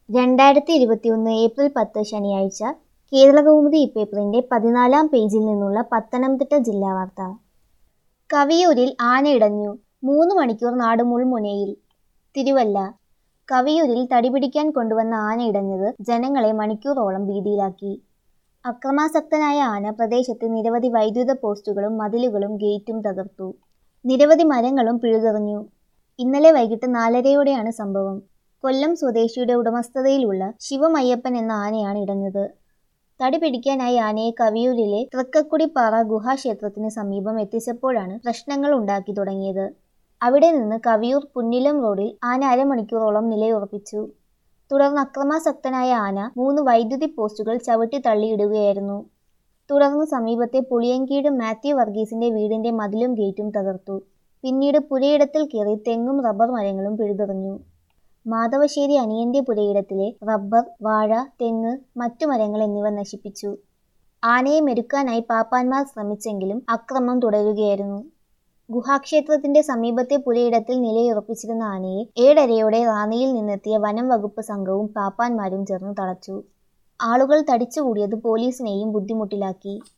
രണ്ടായിരത്തി ഇരുപത്തിയൊന്ന് ഏപ്രിൽ പത്ത് ശനിയാഴ്ച കേരളകൗമുദി ഇപ്പേപ്പറിന്റെ പതിനാലാം പേജിൽ നിന്നുള്ള പത്തനംതിട്ട ജില്ലാ വാർത്ത കവിയൂരിൽ ആനയിടഞ്ഞു മൂന്ന് മണിക്കൂർ നാട് മുൾമുനയിൽ തിരുവല്ല കവിയൂരിൽ തടിപിടിക്കാൻ കൊണ്ടുവന്ന ആനയിടഞ്ഞത് ജനങ്ങളെ മണിക്കൂറോളം ഭീതിയിലാക്കി അക്രമാസക്തനായ ആന പ്രദേശത്തെ നിരവധി വൈദ്യുത പോസ്റ്റുകളും മതിലുകളും ഗേറ്റും തകർത്തു നിരവധി മരങ്ങളും പിഴുതെറിഞ്ഞു ഇന്നലെ വൈകിട്ട് നാലരയോടെയാണ് സംഭവം കൊല്ലം സ്വദേശിയുടെ ഉടമസ്ഥതയിലുള്ള ശിവമയ്യപ്പൻ എന്ന ആനയാണ് ഇടഞ്ഞത് തടി പിടിക്കാനായി ആനയെ കവിയൂരിലെ തൃക്കക്കുടിപ്പാറ ഗുഹാക്ഷേത്രത്തിന് സമീപം എത്തിച്ചപ്പോഴാണ് പ്രശ്നങ്ങൾ ഉണ്ടാക്കി തുടങ്ങിയത് അവിടെ നിന്ന് കവിയൂർ പുന്നിലം റോഡിൽ ആന അരമണിക്കൂറോളം നിലയുറപ്പിച്ചു തുടർന്ന് അക്രമാസക്തനായ ആന മൂന്ന് വൈദ്യുതി പോസ്റ്റുകൾ ചവിട്ടി തള്ളിയിടുകയായിരുന്നു തുടർന്ന് സമീപത്തെ പുളിയങ്കീട് മാത്യു വർഗീസിന്റെ വീടിന്റെ മതിലും ഗേറ്റും തകർത്തു പിന്നീട് പുരയിടത്തിൽ കയറി തെങ്ങും റബ്ബർ മരങ്ങളും പിഴുതെറിഞ്ഞു മാധവശ്ശേരി അനിയന്റെ പുരയിടത്തിലെ റബ്ബർ വാഴ തെങ്ങ് മറ്റു മരങ്ങൾ എന്നിവ നശിപ്പിച്ചു ആനയെ മെരുക്കാനായി പാപ്പാന്മാർ ശ്രമിച്ചെങ്കിലും അക്രമം തുടരുകയായിരുന്നു ഗുഹാക്ഷേത്രത്തിന്റെ സമീപത്തെ പുരയിടത്തിൽ നിലയുറപ്പിച്ചിരുന്ന ആനയെ ഏഴരയോടെ റാന്നിയിൽ നിന്നെത്തിയ വനം വകുപ്പ് സംഘവും പാപ്പാന്മാരും ചേർന്ന് തളച്ചു ആളുകൾ തടിച്ചുകൂടിയത് പോലീസിനെയും ബുദ്ധിമുട്ടിലാക്കി